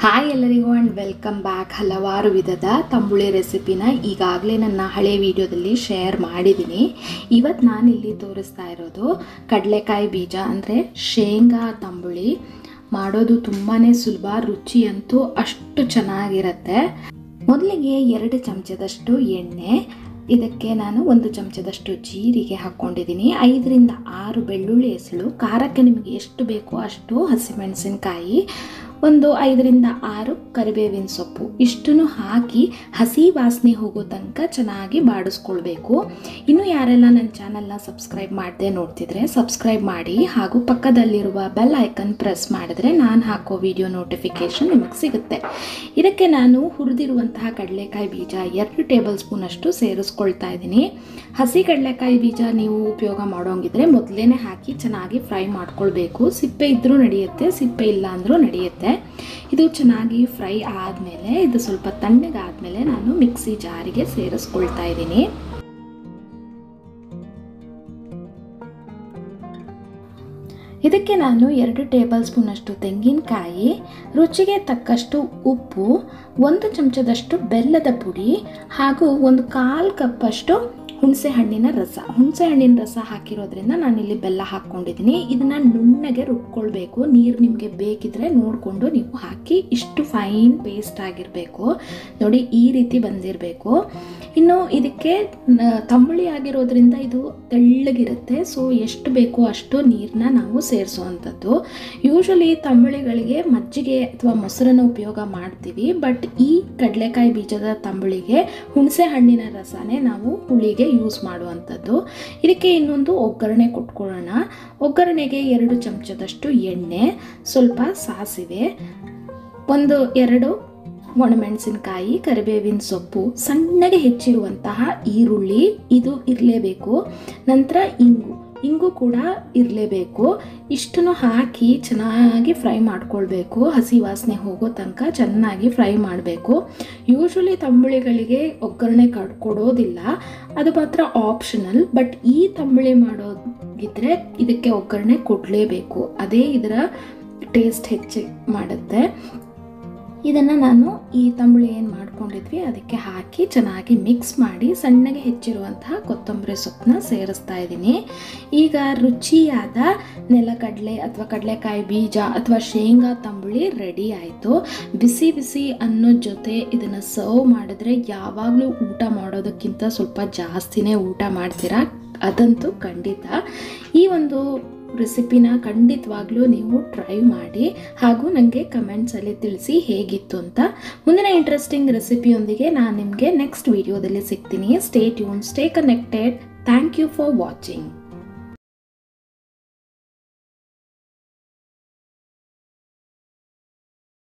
hi ಎಲ್ಲರಿಗೂ and welcome back ಹಲವಾರು ವಿಧದ ತಂಬುಳಿ ರೆಸಿಪಿನ ಈಗಾಗಲೇ ನನ್ನ ಹಳೆ ವಿಡಿಯೋದಲ್ಲಿ ಶೇರ್ ಮಾಡಿದ್ದೀನಿ ಇವತ್ತು ನಾನಿಲ್ಲಿ ತೋರಿಸ್ತಾ ಇರೋದು ಕಡಲೆಕಾಯಿ ಬೀಜ ಅಂದರೆ ಶೇಂಗಾ ತಂಬುಳಿ ಮಾಡೋದು ತುಂಬಾ ಸುಲಭ ರುಚಿ ಅಂತೂ ಅಷ್ಟು ಚೆನ್ನಾಗಿರುತ್ತೆ ಮೊದಲಿಗೆ ಎರಡು ಚಮಚದಷ್ಟು ಎಣ್ಣೆ ಇದಕ್ಕೆ ನಾನು ಒಂದು ಚಮಚದಷ್ಟು ಜೀರಿಗೆ ಹಾಕ್ಕೊಂಡಿದ್ದೀನಿ ಐದರಿಂದ ಆರು ಬೆಳ್ಳುಳ್ಳಿ ಹೆಸಳು ಖಾರಕ್ಕೆ ನಿಮಗೆ ಎಷ್ಟು ಬೇಕೋ ಅಷ್ಟು ಹಸಿಮೆಣಸಿನ್ಕಾಯಿ ಒಂದು ಐದರಿಂದ ಆರು ಕರಿಬೇವಿನ ಸೊಪ್ಪು ಇಷ್ಟನ್ನು ಹಾಕಿ ಹಸಿ ವಾಸನೆ ಹೋಗೋ ತನಕ ಚೆನ್ನಾಗಿ ಬಾಡಿಸ್ಕೊಳ್ಬೇಕು ಇನ್ನು ಯಾರೆಲ್ಲ ನನ್ನ ಚಾನಲ್ನ ಸಬ್ಸ್ಕ್ರೈಬ್ ಮಾಡದೆ ನೋಡ್ತಿದ್ರೆ ಸಬ್ಸ್ಕ್ರೈಬ್ ಮಾಡಿ ಹಾಗೂ ಪಕ್ಕದಲ್ಲಿರುವ ಬೆಲ್ ಐಕನ್ ಪ್ರೆಸ್ ಮಾಡಿದ್ರೆ ನಾನು ಹಾಕೋ ವಿಡಿಯೋ ನೋಟಿಫಿಕೇಷನ್ ನಿಮಗೆ ಸಿಗುತ್ತೆ ಇದಕ್ಕೆ ನಾನು ಹುರಿದಿರುವಂತಹ ಕಡಲೆಕಾಯಿ ಬೀಜ ಎರಡು ಟೇಬಲ್ ಸ್ಪೂನ್ ಅಷ್ಟು ಸೇರಿಸ್ಕೊಳ್ತಾ ಇದ್ದೀನಿ ಹಸಿ ಕಡಲೆಕಾಯಿ ಬೀಜ ನೀವು ಉಪಯೋಗ ಮಾಡೋಂಗಿದ್ರೆ ಮೊದಲೇ ಹಾಕಿ ಚೆನ್ನಾಗಿ ಫ್ರೈ ಮಾಡ್ಕೊಳ್ಬೇಕು ಸಿಪ್ಪೆ ಇದ್ರೂ ನಡೆಯುತ್ತೆ ಸಿಪ್ಪೆ ಇಲ್ಲ ಅಂದರೂ ನಡೆಯುತ್ತೆ ಇದು ಚೆನ್ನಾಗಿ ಫ್ರೈ ಆದಮೇಲೆ ಇದು ಸ್ವಲ್ಪ ತಣ್ಣಗಾದ್ಮೇಲೆ ನಾನು ಮಿಕ್ಸಿ ಜಾರಿಗೆ ಸೇರಿಸ್ಕೊಳ್ತಾ ಇದ್ದೀನಿ ಇದಕ್ಕೆ ನಾನು ಎರಡು ಟೇಬಲ್ ಸ್ಪೂನಷ್ಟು ತೆಂಗಿನಕಾಯಿ ರುಚಿಗೆ ತಕ್ಕಷ್ಟು ಉಪ್ಪು ಒಂದು ಚಮಚದಷ್ಟು ಬೆಲ್ಲದ ಪುಡಿ ಹಾಗೂ ಒಂದು ಕಾಲು ಕಪ್ಪಷ್ಟು ಹುಣಸೆ ಹಣ್ಣಿನ ರಸ ಹುಣಸೆ ಹಣ್ಣಿನ ರಸ ಹಾಕಿರೋದ್ರಿಂದ ನಾನಿಲ್ಲಿ ಬೆಲ್ಲ ಹಾಕ್ಕೊಂಡಿದ್ದೀನಿ ಇದನ್ನು ನುಣ್ಣಗೆ ರುಬ್ಕೊಳ್ಬೇಕು ನೀರು ನಿಮಗೆ ಬೇಕಿದ್ರೆ ನೋಡಿಕೊಂಡು ನೀವು ಹಾಕಿ ಇಷ್ಟು ಫೈನ್ ಪೇಸ್ಟ್ ಆಗಿರಬೇಕು ನೋಡಿ ಈ ರೀತಿ ಬಂದಿರಬೇಕು ಇನ್ನು ಇದಕ್ಕೆ ತಂಬುಳಿ ಆಗಿರೋದ್ರಿಂದ ಇದು ತೆಳ್ಳಗಿರುತ್ತೆ ಸೊ ಎಷ್ಟು ಬೇಕೋ ಅಷ್ಟು ನೀರನ್ನ ನಾವು ಸೇರಿಸುವಂಥದ್ದು ಯೂಶ್ವಲಿ ತಂಬುಳಿಗಳಿಗೆ ಮಜ್ಜಿಗೆ ಅಥವಾ ಮೊಸರನ್ನು ಉಪಯೋಗ ಮಾಡ್ತೀವಿ ಬಟ್ ಈ ಕಡಲೆಕಾಯಿ ಬೀಜದ ತಂಬುಳಿಗೆ ಹುಣಸೆ ಹಣ್ಣಿನ ರಸನೇ ನಾವು ಹುಳಿಗೆ ಯೂಸ್ ಮಾಡುವಂಥದ್ದು ಇದಕ್ಕೆ ಇನ್ನೊಂದು ಒಗ್ಗರಣೆ ಕೊಟ್ಕೊಳ್ಳೋಣ ಒಗ್ಗರಣೆಗೆ ಎರಡು ಚಮಚದಷ್ಟು ಎಣ್ಣೆ ಸ್ವಲ್ಪ ಸಾಸಿವೆ ಒಂದು ಎರಡು ಒಣಮೆಣಸಿನಕಾಯಿ ಕರಿಬೇವಿನ ಸೊಪ್ಪು ಸಣ್ಣಗೆ ಹೆಚ್ಚಿರುವಂತಹ ಈರುಳ್ಳಿ ಇದು ಇರಲೇಬೇಕು ನಂತರ ಇಂಗು ಇಂಗು ಕೂಡ ಇರಲೇಬೇಕು ಇಷ್ಟನ್ನು ಹಾಕಿ ಚೆನ್ನಾಗಿ ಫ್ರೈ ಮಾಡ್ಕೊಳ್ಬೇಕು ಹಸಿ ವಾಸನೆ ಹೋಗೋ ತನಕ ಚೆನ್ನಾಗಿ ಫ್ರೈ ಮಾಡಬೇಕು ಯೂಶ್ವಲಿ ತಂಬುಳಿಗಳಿಗೆ ಒಗ್ಗರಣೆ ಕಡ್ ಕೊಡೋದಿಲ್ಲ ಅದು ಮಾತ್ರ ಆಪ್ಷನಲ್ ಬಟ್ ಈ ತಂಬುಳಿ ಮಾಡೋಗಿದ್ರೆ ಇದಕ್ಕೆ ಒಗ್ಗರಣೆ ಕೊಡಲೇಬೇಕು ಅದೇ ಇದರ ಟೇಸ್ಟ್ ಹೆಚ್ಚು ಮಾಡುತ್ತೆ ಇದನ್ನು ನಾನು ಈ ತಂಬುಳಿ ಏನು ಮಾಡ್ಕೊಂಡಿದ್ವಿ ಅದಕ್ಕೆ ಹಾಕಿ ಚೆನ್ನಾಗಿ ಮಿಕ್ಸ್ ಮಾಡಿ ಸಣ್ಣಗೆ ಹೆಚ್ಚಿರುವಂತಹ ಕೊತ್ತಂಬರಿ ಸೊಪ್ಪನ್ನ ಸೇರಿಸ್ತಾ ಇದ್ದೀನಿ ಈಗ ರುಚಿಯಾದ ನೆಲಕಡಲೆ ಅಥವಾ ಕಡಲೆಕಾಯಿ ಬೀಜ ಅಥವಾ ಶೇಂಗಾ ತಂಬುಳಿ ರೆಡಿ ಆಯಿತು ಬಿಸಿ ಬಿಸಿ ಅನ್ನೋ ಜೊತೆ ಇದನ್ನು ಸರ್ವ್ ಮಾಡಿದ್ರೆ ಯಾವಾಗಲೂ ಊಟ ಮಾಡೋದಕ್ಕಿಂತ ಸ್ವಲ್ಪ ಜಾಸ್ತಿನೇ ಊಟ ಮಾಡ್ತೀರಾ ಅದಂತೂ ಖಂಡಿತ ಈ ಒಂದು ರೆಸಿಪಿನ ಖಂಡಿತವಾಗ್ಲೂ ನೀವು ಟ್ರೈ ಮಾಡಿ ಹಾಗೂ ನನಗೆ ಕಮೆಂಟ್ಸಲ್ಲಿ ತಿಳಿಸಿ ಹೇಗಿತ್ತು ಅಂತ ಮುಂದಿನ ಇಂಟ್ರೆಸ್ಟಿಂಗ್ ರೆಸಿಪಿಯೊಂದಿಗೆ ನಾನು ನಿಮಗೆ ನೆಕ್ಸ್ಟ್ ವಿಡಿಯೋದಲ್ಲಿ ಸಿಗ್ತೀನಿ stay tuned stay connected thank you for watching